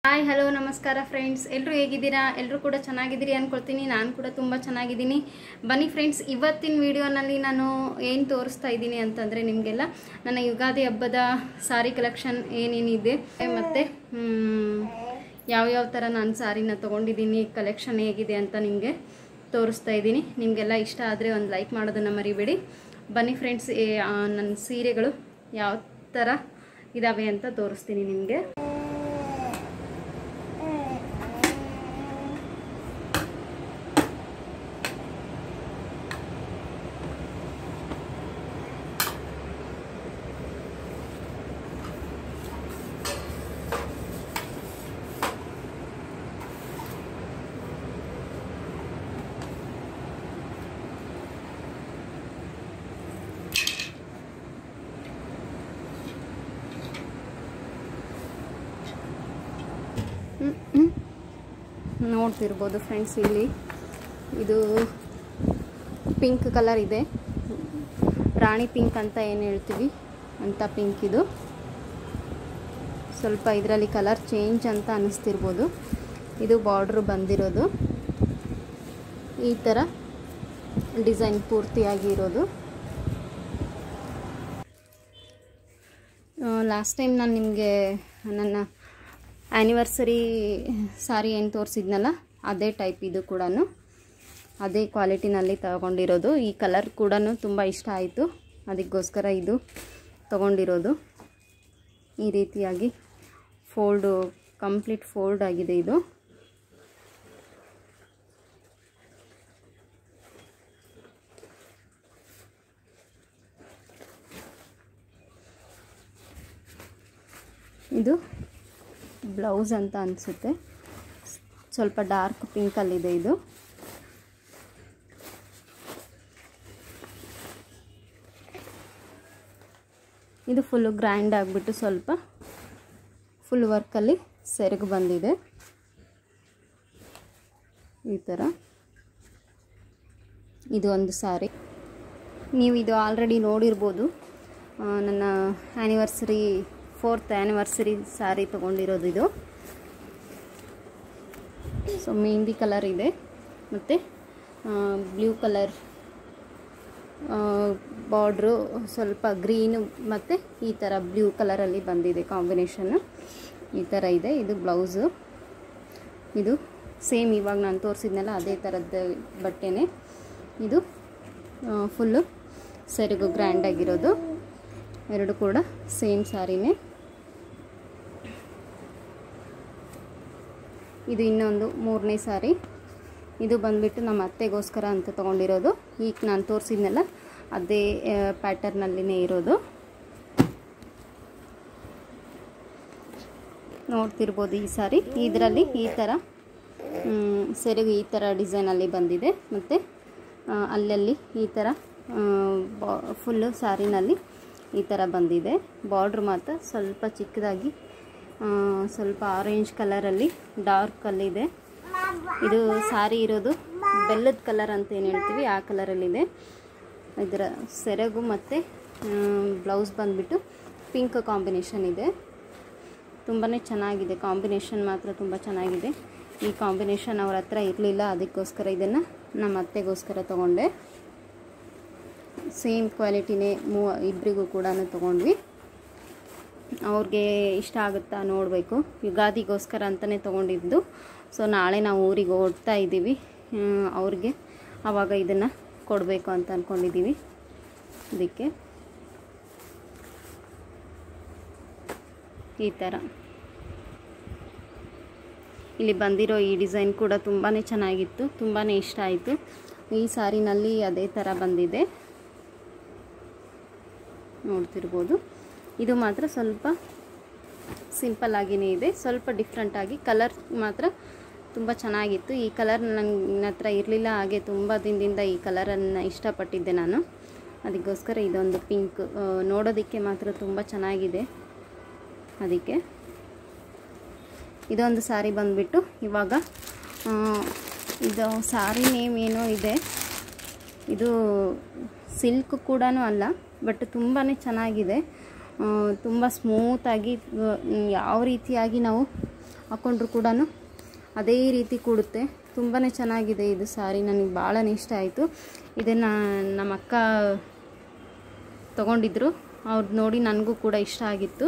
hi hello ನಮಸ್ಕಾರ friends ಎಲ್ಲರೂ ಹೇಗಿದ್ದೀರಾ ಎಲ್ಲರೂ ಕೂಡ ಚೆನ್ನಾಗಿದ್ದೀರಿ ಅಂದ್ಕೊಳ್ತೀನಿ ನಾನು ಕೂಡ ತುಂಬ ಚೆನ್ನಾಗಿದ್ದೀನಿ ಬನ್ನಿ ಫ್ರೆಂಡ್ಸ್ ಇವತ್ತಿನ ವಿಡಿಯೋನಲ್ಲಿ ನಾನು ಏನು ತೋರಿಸ್ತಾ ಇದ್ದೀನಿ ಅಂತಂದರೆ ನಿಮಗೆಲ್ಲ ನನ್ನ ಯುಗಾದಿ ಹಬ್ಬದ ಸಾರಿ ಕಲೆಕ್ಷನ್ ಏನೇನಿದೆ ಮತ್ತು ಯಾವ್ಯಾವ ಥರ ನಾನು ಸಾರಿನ ತೊಗೊಂಡಿದ್ದೀನಿ ಕಲೆಕ್ಷನ್ ಹೇಗಿದೆ ಅಂತ ನಿಮಗೆ ತೋರಿಸ್ತಾ ಇದ್ದೀನಿ ನಿಮಗೆಲ್ಲ ಇಷ್ಟ ಆದರೆ ಒಂದು ಲೈಕ್ ಮಾಡೋದನ್ನು ಮರಿಬೇಡಿ ಬನ್ನಿ ಫ್ರೆಂಡ್ಸ್ ನನ್ನ ಸೀರೆಗಳು ಯಾವ ಥರ ಇದ್ದಾವೆ ಅಂತ ತೋರಿಸ್ತೀನಿ ನಿಮಗೆ ನೋಡ್ತಿರ್ಬೋದು ಫ್ರೆಂಡ್ಸ್ ಇಲ್ಲಿ ಇದು ಪಿಂಕ್ ಕಲರ್ ಇದೆ ರಾಣಿ ಪಿಂಕ್ ಅಂತ ಏನು ಹೇಳ್ತೀವಿ ಅಂತ ಪಿಂಕ್ ಇದು ಸ್ವಲ್ಪ ಇದರಲ್ಲಿ ಕಲರ್ ಚೇಂಜ್ ಅಂತ ಅನ್ನಿಸ್ತಿರ್ಬೋದು ಇದು ಬಾರ್ಡ್ರು ಬಂದಿರೋದು ಈ ಥರ ಡಿಸೈನ್ ಪೂರ್ತಿಯಾಗಿ ಇರೋದು ಲಾಸ್ಟ್ ಟೈಮ್ ನಾನು ನಿಮಗೆ ನನ್ನ ಆ್ಯನಿವರ್ಸರಿ ಸಾರಿ ಏನು ತೋರಿಸಿದ್ನಲ್ಲ ಅದೇ ಟೈಪ್ ಇದು ಕೂಡ ಅದೇ ಕ್ವಾಲಿಟಿನಲ್ಲಿ ತಗೊಂಡಿರೋದು ಈ ಕಲರ್ ಕೂಡ ತುಂಬ ಇಷ್ಟ ಆಯಿತು ಅದಕ್ಕೋಸ್ಕರ ಇದು ತಗೊಂಡಿರೋದು ಈ ರೀತಿಯಾಗಿ ಫೋಲ್ಡು ಕಂಪ್ಲೀಟ್ ಫೋಲ್ಡ್ ಆಗಿದೆ ಇದು ಇದು ಬ್ಲೌಸ್ ಅಂತ ಅನಿಸುತ್ತೆ ಸ್ವಲ್ಪ ಡಾರ್ಕ್ ಪಿಂಕಲ್ಲಿದೆ ಇದು ಇದು ಫುಲ್ಲು ಗ್ರ್ಯಾಂಡ್ ಆಗಿಬಿಟ್ಟು ಸ್ವಲ್ಪ ಫುಲ್ ವರ್ಕಲ್ಲಿ ಸೆರಗು ಬಂದಿದೆ ಈ ಥರ ಇದು ಒಂದು ಸಾರಿ ನೀವು ಇದು ಆಲ್ರೆಡಿ ನೋಡಿರ್ಬೋದು ನನ್ನ ಆ್ಯನಿವರ್ಸರಿ ಫೋರ್ತ್ ಆ್ಯನಿವರ್ಸರಿ ಸ್ಯಾರಿ ತೊಗೊಂಡಿರೋದು ಇದು ಸೊ ಮೆಹಂದಿ ಕಲರ್ ಇದೆ ಮತ್ತು ಬ್ಲೂ ಕಲರ್ ಬಾರ್ಡ್ರು ಸ್ವಲ್ಪ ಗ್ರೀನು ಮತ್ತು ಈ ಥರ ಬ್ಲೂ ಕಲರಲ್ಲಿ ಬಂದಿದೆ ಕಾಂಬಿನೇಷನ್ನು ಈ ಥರ ಇದೆ ಇದು ಬ್ಲೌಸು ಇದು ಸೇಮ್ ಇವಾಗ ನಾನು ತೋರಿಸಿದ್ನಲ್ಲ ಅದೇ ಥರದ್ದು ಬಟ್ಟೆನೇ ಇದು ಫುಲ್ಲು ಸೆರಗು ಗ್ರ್ಯಾಂಡಾಗಿರೋದು ಎರಡು ಕೂಡ ಸೇಮ್ ಸ್ಯಾರಿನೇ ಇದು ಇನ್ನೊಂದು ಮೂರನೇ ಸಾರಿ ಇದು ಬಂದುಬಿಟ್ಟು ನಮ್ಮ ಅತ್ತೆಗೋಸ್ಕರ ಅಂತ ತೊಗೊಂಡಿರೋದು ಈಗ ನಾನು ತೋರಿಸಿದ್ನಲ್ಲ ಅದೇ ಪ್ಯಾಟರ್ನಲ್ಲಿನೇ ಇರೋದು ನೋಡ್ತಿರ್ಬೋದು ಈ ಸಾರಿ ಇದರಲ್ಲಿ ಈ ಥರ ಸೆರಗು ಈ ಥರ ಡಿಸೈನಲ್ಲಿ ಬಂದಿದೆ ಮತ್ತು ಅಲ್ಲಲ್ಲಿ ಈ ಥರ ಬಾ ಫುಲ್ಲು ಸ್ಯಾರಿನಲ್ಲಿ ಈ ಥರ ಬಂದಿದೆ ಬಾರ್ಡ್ರ್ ಮಾತ್ರ ಸ್ವಲ್ಪ ಚಿಕ್ಕದಾಗಿ ಸ್ವಲ್ಪ ಆರೆಂಜ್ ಕಲರಲ್ಲಿ ಡಾರ್ಕಲ್ಲಿದೆ ಇದು ಸಾರಿ ಇರೋದು ಬೆಲ್ಲದ ಕಲರ್ ಅಂತ ಏನು ಹೇಳ್ತೀವಿ ಆ ಕಲರಲ್ಲಿದೆ ಇದರ ಸೆರಗು ಮತ್ತು ಬ್ಲೌಸ್ ಬಂದುಬಿಟ್ಟು ಪಿಂಕ್ ಕಾಂಬಿನೇಷನ್ ಇದೆ ತುಂಬಾ ಚೆನ್ನಾಗಿದೆ ಕಾಂಬಿನೇಷನ್ ಮಾತ್ರ ತುಂಬ ಚೆನ್ನಾಗಿದೆ ಈ ಕಾಂಬಿನೇಷನ್ ಅವ್ರ ಹತ್ರ ಇರಲಿಲ್ಲ ಅದಕ್ಕೋಸ್ಕರ ಇದನ್ನು ನಮ್ಮ ಅತ್ತೆಗೋಸ್ಕರ ತೊಗೊಂಡೆ ಸೇಮ್ ಕ್ವಾಲಿಟಿನೇ ಮೂ ಇಬ್ಬರಿಗೂ ಕೂಡ ತೊಗೊಂಡ್ವಿ ಅವ್ರಿಗೆ ಇಷ್ಟ ಆಗುತ್ತಾ ನೋಡಬೇಕು ಯುಗಾದಿಗೋಸ್ಕರ ಅಂತಲೇ ತೊಗೊಂಡಿದ್ದು ಸೊ ನಾಳೆ ನಾವು ಊರಿಗೆ ಓಡ್ತಾ ಇದ್ದೀವಿ ಅವ್ರಿಗೆ ಆವಾಗ ಇದನ್ನು ಕೊಡಬೇಕು ಅಂತ ಅಂದ್ಕೊಂಡಿದ್ದೀವಿ ಅದಕ್ಕೆ ಈ ಥರ ಇಲ್ಲಿ ಬಂದಿರೋ ಈ ಡಿಸೈನ್ ಕೂಡ ತುಂಬಾ ಚೆನ್ನಾಗಿತ್ತು ತುಂಬಾ ಇಷ್ಟ ಆಯಿತು ಈ ಸಾರಿನಲ್ಲಿ ಅದೇ ಥರ ಬಂದಿದೆ ನೋಡ್ತಿರ್ಬೋದು ಇದು ಮಾತ್ರ ಸ್ವಲ್ಪ ಸಿಂಪಲ್ ಆಗಿಯೇ ಇದೆ ಸ್ವಲ್ಪ ಡಿಫ್ರೆಂಟಾಗಿ ಕಲರ್ ಮಾತ್ರ ತುಂಬ ಚೆನ್ನಾಗಿತ್ತು ಈ ಕಲರ್ ನನ್ನ ಹತ್ರ ಇರಲಿಲ್ಲ ಹಾಗೆ ತುಂಬ ದಿನದಿಂದ ಈ ಕಲರನ್ನು ಇಷ್ಟಪಟ್ಟಿದ್ದೆ ನಾನು ಅದಕ್ಕೋಸ್ಕರ ಇದೊಂದು ಪಿಂಕ್ ನೋಡೋದಕ್ಕೆ ಮಾತ್ರ ತುಂಬ ಚೆನ್ನಾಗಿದೆ ಅದಕ್ಕೆ ಇದೊಂದು ಸಾರಿ ಬಂದುಬಿಟ್ಟು ಇವಾಗ ಇದು ಸಾರಿ ನೇಮ್ ಏನೋ ಇದೆ ಇದು ಸಿಲ್ಕ್ ಕೂಡ ಅಲ್ಲ ಬಟ್ ತುಂಬಾ ಚೆನ್ನಾಗಿದೆ ತುಂಬ ಸ್ಮೂತಾಗಿ ಯಾವ ರೀತಿಯಾಗಿ ನಾವು ಹಾಕ್ಕೊಂಡ್ರು ಕೂಡ ಅದೇ ರೀತಿ ಕೂಡುತ್ತೆ ತುಂಬಾ ಚೆನ್ನಾಗಿದೆ ಇದು ಸಾರಿ ನನಗೆ ಭಾಳ ಇಷ್ಟ ಆಯಿತು ಇದನ್ನು ನಮ್ಮ ಅಕ್ಕ ತೊಗೊಂಡಿದ್ರು ಅವ್ರು ನೋಡಿ ನನಗೂ ಕೂಡ ಇಷ್ಟ ಆಗಿತ್ತು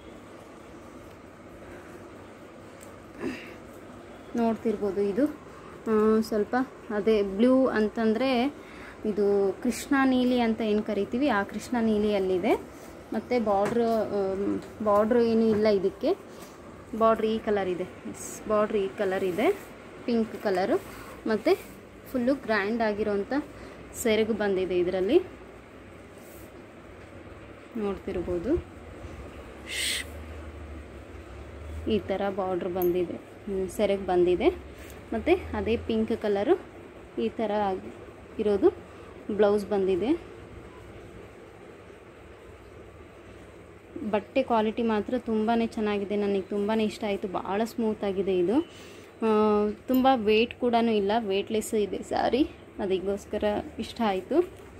ನೋಡ್ತಿರ್ಬೋದು ಇದು ಆ, ಸ್ವಲ್ಪ ಅದೇ ಬ್ಲೂ ಅಂತಂದರೆ ಇದು ಕೃಷ್ಣ ನೀಲಿ ಅಂತ ಏನು ಕರಿತೀವಿ ಆ ಕೃಷ್ಣ ನೀಲಿಯಲ್ಲಿದೆ ಮತ್ತು ಬಾರ್ಡ್ರ್ ಬಾರ್ಡ್ರ್ ಏನೂ ಇಲ್ಲ ಇದಕ್ಕೆ ಬಾರ್ಡ್ರ್ ಈ ಕಲರ್ ಇದೆ ಎಸ್ ಬಾರ್ಡ್ರ್ ಈ ಕಲರ್ ಇದೆ ಪಿಂಕ್ ಕಲರು ಮತ್ತು ಫುಲ್ಲು ಗ್ರ್ಯಾಂಡ್ ಆಗಿರೋಂಥ ಸೆರಗು ಬಂದಿದೆ ಇದರಲ್ಲಿ ನೋಡ್ತಿರ್ಬೋದು ಈ ಥರ ಬಾರ್ಡ್ರ್ ಬಂದಿದೆ ಹ್ಮ್, ಸೆರಗು ಬಂದಿದೆ ಮತ್ತು ಅದೇ ಪಿಂಕ್ ಕಲರು ಈ ಥರ ಆಗಿ- ಇರೋದು ಬ್ಲೌಸ್ ಬಂದಿದೆ ಬಟ್ಟೆ ಕ್ವಾಲಿಟಿ ಮಾತ್ರ ತುಂಬಾ ಚೆನ್ನಾಗಿದೆ ನನಗೆ ತುಂಬಾ ಇಷ್ಟ ಆಯಿತು ಭಾಳ ಸ್ಮೂತಾಗಿದೆ ಇದು ತುಂಬ ವೆಯ್ಟ್ ಕೂಡ ಇಲ್ಲ ವೆಯ್ಟ್ಲೆಸ್ ಇದೆ ಸಾರಿ ಅದಕ್ಕೋಸ್ಕರ ಇಷ್ಟ ಆಯಿತು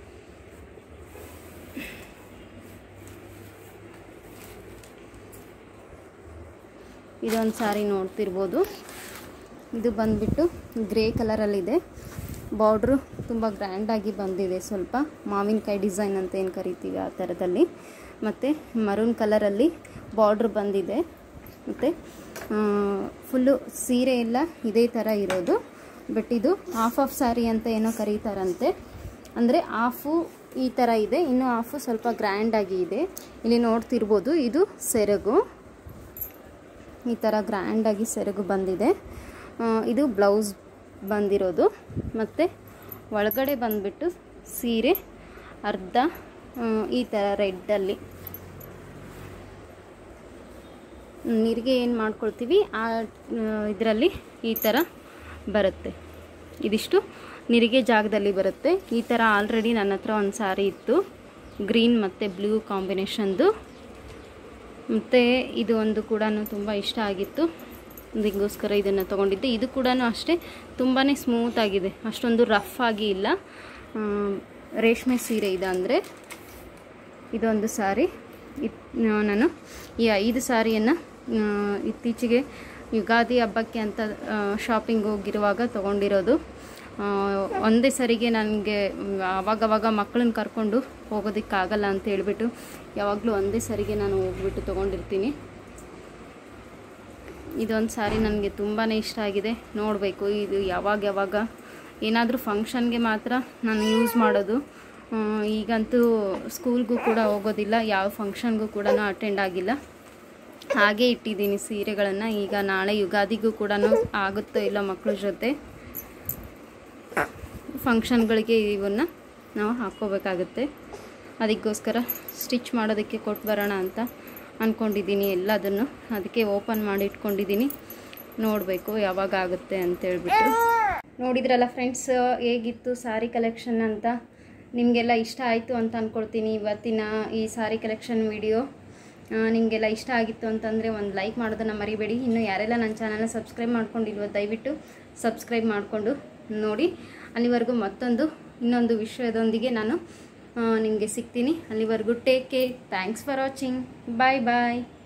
ಇದೊಂದು ಸಾರಿ ನೋಡ್ತಿರ್ಬೋದು ಇದು ಬಂದ್ಬಿಟ್ಟು ಗ್ರೇ ಕಲರಲ್ಲಿದೆ ಬಾರ್ಡ್ರು ತುಂಬ ಗ್ರ್ಯಾಂಡಾಗಿ ಬಂದಿದೆ ಸ್ವಲ್ಪ ಮಾವಿನಕಾಯಿ ಡಿಸೈನ್ ಅಂತ ಏನು ಕರಿತೀವಿ ಆ ಥರದಲ್ಲಿ ಮತ್ತು ಮರೂನ್ ಕಲರಲ್ಲಿ ಬಾರ್ಡ್ರ್ ಬಂದಿದೆ ಮತ್ತು ಫುಲ್ಲು ಸೀರೆ ಎಲ್ಲ ಇದೇ ಥರ ಇರೋದು ಬಟ್ ಇದು ಹಾಫ್ ಆಫ್ ಸ್ಯಾರಿ ಅಂತ ಏನೋ ಕರೀತಾರಂತೆ ಅಂದರೆ ಹಾಫು ಈ ಥರ ಇದೆ ಇನ್ನು ಹಾಫು ಸ್ವಲ್ಪ ಗ್ರ್ಯಾಂಡಾಗಿ ಇದೆ ಇಲ್ಲಿ ನೋಡ್ತಿರ್ಬೋದು ಇದು ಸೆರಗು ಈ ಥರ ಗ್ರ್ಯಾಂಡಾಗಿ ಸೆರಗು ಬಂದಿದೆ ಆ, ಇದು ಬ್ಲೌಸ್ ಬಂದಿರೋದು ಮತ್ತು ಒಳಗಡೆ ಬಂದ್ಬಿಟ್ಟು ಸೀರೆ ಅರ್ಧ ಆ, ಈ ಥರ ರೆಡ್ಡಲ್ಲಿ ನೀರಿಗೆ ಏನು ಮಾಡ್ಕೊಳ್ತೀವಿ ಆ ಇದರಲ್ಲಿ ಈ ಥರ ಬರುತ್ತೆ ಇದಿಷ್ಟು ನಿರಿಗೆ ಜಾಗದಲ್ಲಿ ಬರುತ್ತೆ ಈ ಥರ ಆಲ್ರೆಡಿ ನನ್ನ ಹತ್ರ ಒಂದು ಸಾರಿ ಇತ್ತು ಗ್ರೀನ್ ಮತ್ತು ಬ್ಲೂ ಕಾಂಬಿನೇಷನ್ದು ಮತ್ತು ಇದು ಒಂದು ಕೂಡ ತುಂಬ ಇಷ್ಟ ಆಗಿತ್ತು ಅದಕ್ಕೋಸ್ಕರ ಇದನ್ನು ತೊಗೊಂಡಿದ್ದೆ ಇದು ಕೂಡ ಅಷ್ಟೇ ತುಂಬಾ ಸ್ಮೂತ್ ಆಗಿದೆ ಅಷ್ಟೊಂದು ರಫ್ ಆಗಿ ಇಲ್ಲ ಆ, ರೇಷ್ಮೆ ಸೀರೆ ಇದೆ ಅಂದರೆ ಇದೊಂದು ಸಾರಿ ಇತ್ ನಾನು ಈ ಐದು ಸಾರಿಯನ್ನು ಇತ್ತೀಚೆಗೆ ಯುಗಾದಿ ಹಬ್ಬಕ್ಕೆ ಅಂತ ಶಾಪಿಂಗ್ ಹೋಗಿರುವಾಗ ತೊಗೊಂಡಿರೋದು ಆ, ಒಂದೇ ಸರಿಗೆ ನನಗೆ ಅವಾಗವಾಗ ಮಕ್ಕಳನ್ನ ಕರ್ಕೊಂಡು ಹೋಗೋದಕ್ಕಾಗಲ್ಲ ಅಂತ ಹೇಳ್ಬಿಟ್ಟು ಯಾವಾಗಲೂ ಒಂದೇ ಸರಿಗೆ ನಾನು ಹೋಗ್ಬಿಟ್ಟು ತೊಗೊಂಡಿರ್ತೀನಿ ಇದೊಂದು ಸಾರಿ ನನಗೆ ತುಂಬಾ ಇಷ್ಟ ಆಗಿದೆ ನೋಡಬೇಕು ಇದು ಯಾವಾಗ ಯಾವಾಗ ಏನಾದರೂ ಫಂಕ್ಷನ್ಗೆ ಮಾತ್ರ ನಾನು ಯೂಸ್ ಮಾಡೋದು ಆ, ಈಗಂತೂ ಸ್ಕೂಲ್ಗೂ ಕೂಡ ಹೋಗೋದಿಲ್ಲ ಯಾವ ಫಂಕ್ಷನ್ಗೂ ಕೂಡ ಅಟೆಂಡ್ ಆಗಿಲ್ಲ ಹಾಗೆ ಇಟ್ಟಿದ್ದೀನಿ ಸೀರೆಗಳನ್ನು ಈಗ ನಾಳೆ ಯುಗಾದಿಗೂ ಕೂಡ ಆಗುತ್ತೋ ಇಲ್ಲ ಮಕ್ಕಳ ಜೊತೆ ಫಂಕ್ಷನ್ಗಳಿಗೆ ಇವನ್ನು ನಾವು ಹಾಕ್ಕೋಬೇಕಾಗುತ್ತೆ ಅದಕ್ಕೋಸ್ಕರ ಸ್ಟಿಚ್ ಮಾಡೋದಕ್ಕೆ ಕೊಟ್ಟು ಬರೋಣ ಅಂತ ಅಂದ್ಕೊಂಡಿದ್ದೀನಿ ಎಲ್ಲದನ್ನು ಅದಕ್ಕೆ ಓಪನ್ ಮಾಡಿ ಇಟ್ಕೊಂಡಿದ್ದೀನಿ ನೋಡಬೇಕು ಯಾವಾಗ ಆಗುತ್ತೆ ಅಂತೇಳ್ಬಿಟ್ಟು ನೋಡಿದ್ರಲ್ಲ ಫ್ರೆಂಡ್ಸ್ ಹೇಗಿತ್ತು ಸಾರಿ ಕಲೆಕ್ಷನ್ ಅಂತ ನಿಮಗೆಲ್ಲ ಇಷ್ಟ ಆಯಿತು ಅಂತ ಅಂದ್ಕೊಳ್ತೀನಿ ಇವತ್ತಿನ ಈ ಸಾರಿ ಕಲೆಕ್ಷನ್ ವಿಡಿಯೋ ನಿಮಗೆಲ್ಲ ಇಷ್ಟ ಆಗಿತ್ತು ಅಂತಂದರೆ ಒಂದು ಲೈಕ್ ಮಾಡೋದನ್ನು ಮರಿಬೇಡಿ ಇನ್ನು ಯಾರೆಲ್ಲ ನನ್ನ ಚಾನಲ್ನ ಸಬ್ಸ್ಕ್ರೈಬ್ ಮಾಡ್ಕೊಂಡಿಲ್ವೋ ದಯವಿಟ್ಟು ಸಬ್ಸ್ಕ್ರೈಬ್ ಮಾಡಿಕೊಂಡು ನೋಡಿ ಅಲ್ಲಿವರೆಗೂ ಮತ್ತೊಂದು ಇನ್ನೊಂದು ವಿಷಯದೊಂದಿಗೆ ನಾನು ನಿಮಗೆ ಸಿಗ್ತೀನಿ ಅಲ್ಲಿವರೆಗೂ take care thanks for watching bye bye